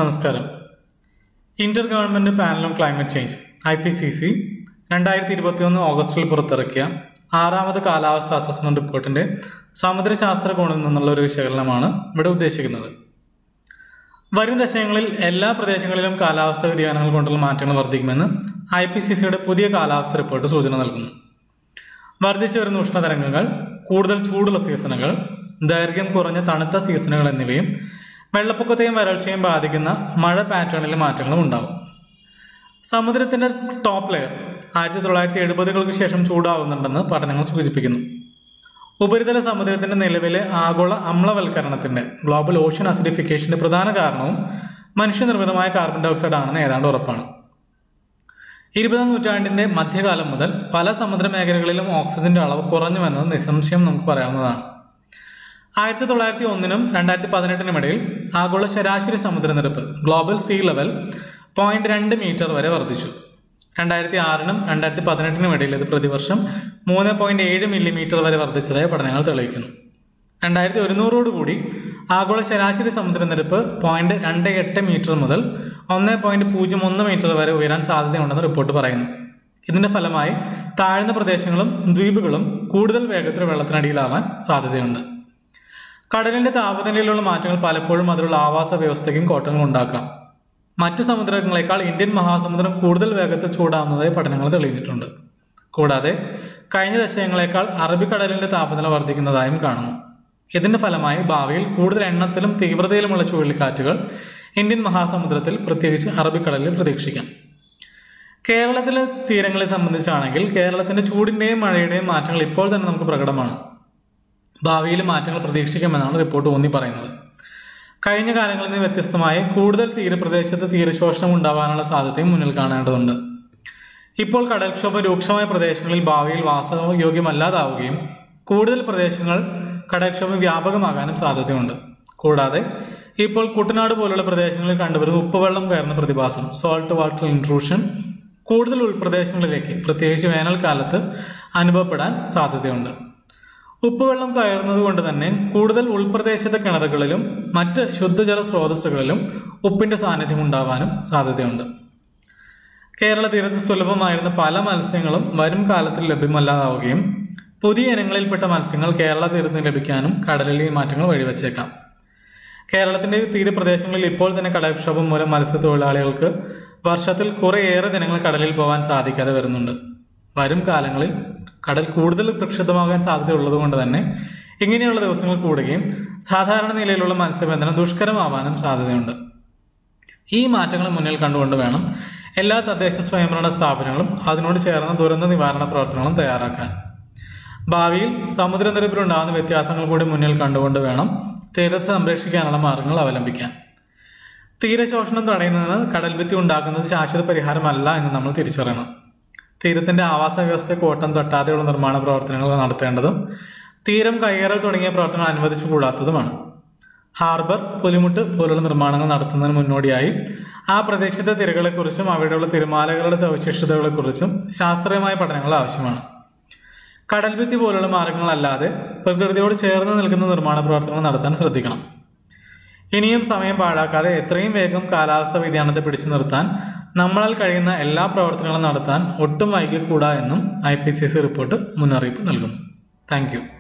നമസ്കാരം inter government panel on climate change I P C C രണ്ടായിരത്തി ഇരുപത്തിയൊന്ന് ഓഗസ്റ്റിൽ പുറത്തിറക്കിയ ആറാമത് കാലാവസ്ഥ അസസ്മെന്റ് റിപ്പോർട്ടിന്റെ സമുദ്രശാസ്ത്ര കോണിൽ നിന്നുള്ള ഒരു വിശകലനമാണ് ഇവിടെ ഉദ്ദേശിക്കുന്നത് വരും ദശകങ്ങളിൽ എല്ലാ പ്രദേശങ്ങളിലും കാലാവസ്ഥ വ്യതിയാനങ്ങൾ കൊണ്ടുള്ള മാറ്റങ്ങൾ വർദ്ധിക്കുമെന്ന് ഐ പി സി സിയുടെ പുതിയ കാലാവസ്ഥ റിപ്പോർട്ട് സൂചന നൽകുന്നു വർദ്ധിച്ചു വരുന്ന ഉഷ്ണതരംഗങ്ങൾ കൂടുതൽ ചൂടുള്ള സീസണുകൾ ദൈർഘ്യം കുറഞ്ഞ തണുത്ത സീസണുകൾ എന്നിവയും വെള്ളപ്പൊക്കത്തെയും വരൾച്ചയും ബാധിക്കുന്ന മഴ പാറ്റേണിൽ മാറ്റങ്ങളും ഉണ്ടാവും സമുദ്രത്തിന്റെ ടോപ്പ് ലെയർ ആയിരത്തി തൊള്ളായിരത്തി എഴുപതുകൾക്ക് ശേഷം ചൂടാവുന്നുണ്ടെന്ന് പഠനങ്ങൾ സൂചിപ്പിക്കുന്നു ഉപരിതല സമുദ്രത്തിന്റെ നിലവിലെ ആഗോള അമ്ലവൽക്കരണത്തിന്റെ ഗ്ലോബൽ ഓഷ്യൻ അസിഡിഫിക്കേഷന്റെ പ്രധാന കാരണവും മനുഷ്യനിർമ്മിതമായ കാർബൺ ഡൈ ഓക്സൈഡ് ആണെന്ന് ഏതാണ്ട് ഉറപ്പാണ് ഇരുപതാം നൂറ്റാണ്ടിന്റെ മധ്യകാലം മുതൽ പല സമുദ്ര മേഖലകളിലും ഓക്സിജന്റെ അളവ് കുറഞ്ഞുവെന്നത് നിസ്സംശയം നമുക്ക് പറയാവുന്നതാണ് ആയിരത്തി തൊള്ളായിരത്തി ഒന്നിനും രണ്ടായിരത്തി പതിനെട്ടിനും ഇടയിൽ ആഗോള ശരാശരി സമുദ്രനിരപ്പ് ഗ്ലോബൽ സീ ലെവൽ പോയിന്റ് രണ്ട് മീറ്റർ വരെ വർദ്ധിച്ചു രണ്ടായിരത്തി ആറിനും രണ്ടായിരത്തി പതിനെട്ടിനും ഇടയിൽ ഇത് പ്രതിവർഷം മൂന്ന് പോയിന്റ് ഏഴ് മില്ലിമീറ്റർ വരെ വർദ്ധിച്ചതായി പഠനങ്ങൾ തെളിയിക്കുന്നു രണ്ടായിരത്തി ഒരുന്നൂറോട് കൂടി ആഗോള ശരാശരി സമുദ്രനിരപ്പ് പോയിന്റ് രണ്ട് എട്ട് മീറ്റർ മുതൽ ഒന്ന് പോയിന്റ് പൂജ്യം ഒന്ന് മീറ്റർ വരെ ഉയരാൻ സാധ്യതയുണ്ടെന്ന് റിപ്പോർട്ട് പറയുന്നു ഇതിന്റെ ഫലമായി താഴ്ന്ന പ്രദേശങ്ങളും ദ്വീപുകളും കൂടുതൽ വേഗത്തിൽ വെള്ളത്തിനടിയിലാവാൻ സാധ്യതയുണ്ട് കടലിന്റെ താപനിലയിലുള്ള മാറ്റങ്ങൾ പലപ്പോഴും അതിലുള്ള ആവാസ വ്യവസ്ഥയ്ക്കും കോട്ടങ്ങൾ ഉണ്ടാക്കാം മറ്റ് സമുദ്രങ്ങളെക്കാൾ ഇന്ത്യൻ മഹാസമുദ്രം കൂടുതൽ വേഗത്തിൽ ചൂടാവുന്നതായി പഠനങ്ങൾ തെളിയിച്ചിട്ടുണ്ട് കൂടാതെ കഴിഞ്ഞ ദശകങ്ങളെക്കാൾ അറബിക്കടലിന്റെ താപനില വർദ്ധിക്കുന്നതായും കാണുന്നു ഇതിന്റെ ഫലമായി ഭാവിയിൽ കൂടുതൽ എണ്ണത്തിലും തീവ്രതയിലുമുള്ള ചുഴലിക്കാറ്റുകൾ ഇന്ത്യൻ മഹാസമുദ്രത്തിൽ പ്രത്യേകിച്ച് അറബിക്കടലിൽ പ്രതീക്ഷിക്കാം കേരളത്തിലെ തീരങ്ങളെ സംബന്ധിച്ചാണെങ്കിൽ കേരളത്തിന്റെ ചൂടിന്റെയും മഴയുടെയും മാറ്റങ്ങൾ ഇപ്പോൾ തന്നെ നമുക്ക് പ്രകടമാണ് ഭാവിയിൽ മാറ്റങ്ങൾ പ്രതീക്ഷിക്കാമെന്നാണ് റിപ്പോർട്ട് ഊന്നി പറയുന്നത് കഴിഞ്ഞ കാലങ്ങളിൽ നിന്ന് വ്യത്യസ്തമായി കൂടുതൽ തീരപ്രദേശത്ത് തീരശോഷണം ഉണ്ടാവാനുള്ള സാധ്യതയും മുന്നിൽ കാണേണ്ടതുണ്ട് ഇപ്പോൾ കടൽക്ഷോഭം രൂക്ഷമായ പ്രദേശങ്ങളിൽ ഭാവിയിൽ വാസയോഗ്യമല്ലാതാവുകയും കൂടുതൽ പ്രദേശങ്ങൾ കടൽക്ഷോഭം വ്യാപകമാകാനും സാധ്യതയുണ്ട് കൂടാതെ ഇപ്പോൾ കുട്ടനാട് പോലുള്ള പ്രദേശങ്ങളിൽ കണ്ടുവരുന്ന ഉപ്പുവെള്ളം കയറുന്ന പ്രതിഭാസം സോൾട്ട് വാട്ടർ ഇൻട്രൂഷൻ കൂടുതൽ ഉൾപ്രദേശങ്ങളിലേക്ക് പ്രത്യേകിച്ച് വേനൽക്കാലത്ത് അനുഭവപ്പെടാൻ സാധ്യതയുണ്ട് ഉപ്പുവെള്ളം കയറുന്നത് കൊണ്ട് തന്നെ കൂടുതൽ ഉൾപ്രദേശത്തെ കിണറുകളിലും മറ്റ് ശുദ്ധജല സ്രോതസ്സുകളിലും ഉപ്പിന്റെ സാന്നിധ്യം ഉണ്ടാവാനും സാധ്യതയുണ്ട് കേരള തീരത്ത് സുലഭമായിരുന്ന പല മത്സ്യങ്ങളും വരും കാലത്തിൽ ലഭ്യമല്ലാതാവുകയും പുതിയ ഇനങ്ങളിൽപ്പെട്ട മത്സ്യങ്ങൾ കേരള തീരത്ത് ലഭിക്കാനും കടലിലെ ഈ മാറ്റങ്ങൾ വഴിവെച്ചേക്കാം കേരളത്തിന്റെ തീരപ്രദേശങ്ങളിൽ ഇപ്പോൾ തന്നെ കടൽക്ഷോഭം മൂലം മത്സ്യത്തൊഴിലാളികൾക്ക് വർഷത്തിൽ കുറേയേറെ ദിനങ്ങൾ കടലിൽ പോകാൻ സാധിക്കാതെ വരുന്നുണ്ട് വരും കാലങ്ങളിൽ കടൽ കൂടുതൽ പ്രക്ഷുബ്ധമാകാൻ സാധ്യതയുള്ളത് കൊണ്ട് തന്നെ ഇങ്ങനെയുള്ള ദിവസങ്ങൾ കൂടുകയും സാധാരണ നിലയിലുള്ള മത്സ്യബന്ധനം ദുഷ്കരമാവാനും സാധ്യതയുണ്ട് ഈ മാറ്റങ്ങൾ മുന്നിൽ കണ്ടുകൊണ്ട് വേണം എല്ലാ തദ്ദേശ സ്വയംഭരണ സ്ഥാപനങ്ങളും അതിനോട് ചേർന്ന ദുരന്ത നിവാരണ പ്രവർത്തനങ്ങളും തയ്യാറാക്കാൻ ഭാവിയിൽ സമുദ്രനിരപ്പിലുണ്ടാകുന്ന വ്യത്യാസങ്ങൾ കൂടി മുന്നിൽ കണ്ടുകൊണ്ട് വേണം തീരത്ത് സംരക്ഷിക്കാനുള്ള മാർഗങ്ങൾ അവലംബിക്കാൻ തീരശോഷണം തടയുന്നതിന് കടൽഭിത്തി ഉണ്ടാക്കുന്നത് ശാശ്വത പരിഹാരമല്ല എന്ന് നമ്മൾ തിരിച്ചറിയണം തീരത്തിന്റെ ആവാസ വ്യവസ്ഥയെ കോട്ടം തട്ടാതെയുള്ള നിർമ്മാണ പ്രവർത്തനങ്ങൾ നടത്തേണ്ടതും തീരം കയ്യേറൽ തുടങ്ങിയ പ്രവർത്തനങ്ങൾ അനുവദിച്ചുകൂടാത്തതുമാണ് ഹാർബർ പുലിമുട്ട് പോലുള്ള നിർമ്മാണങ്ങൾ നടത്തുന്നതിന് മുന്നോടിയായി ആ പ്രദേശത്തെ തിരകളെക്കുറിച്ചും അവിടെയുള്ള തിരമാലകളുടെ സവിശേഷതകളെക്കുറിച്ചും ശാസ്ത്രീയമായ പഠനങ്ങൾ ആവശ്യമാണ് കടൽഭിത്തി പോലുള്ള മാർഗങ്ങളല്ലാതെ പ്രകൃതിയോട് ചേർന്ന് നിൽക്കുന്ന നിർമ്മാണ പ്രവർത്തനങ്ങൾ നടത്താൻ ശ്രദ്ധിക്കണം ഇനിയും സമയം പാഴാക്കാതെ എത്രയും വേഗം കാലാവസ്ഥ വ്യതിയാനത്തെ പിടിച്ചു നിർത്താൻ നമ്മളാൽ കഴിയുന്ന എല്ലാ പ്രവർത്തനങ്ങളും നടത്താൻ ഒട്ടും വൈകിക്കൂടാ എന്നും I P C C report മുന്നറിയിപ്പ് നൽകുന്നു താങ്ക്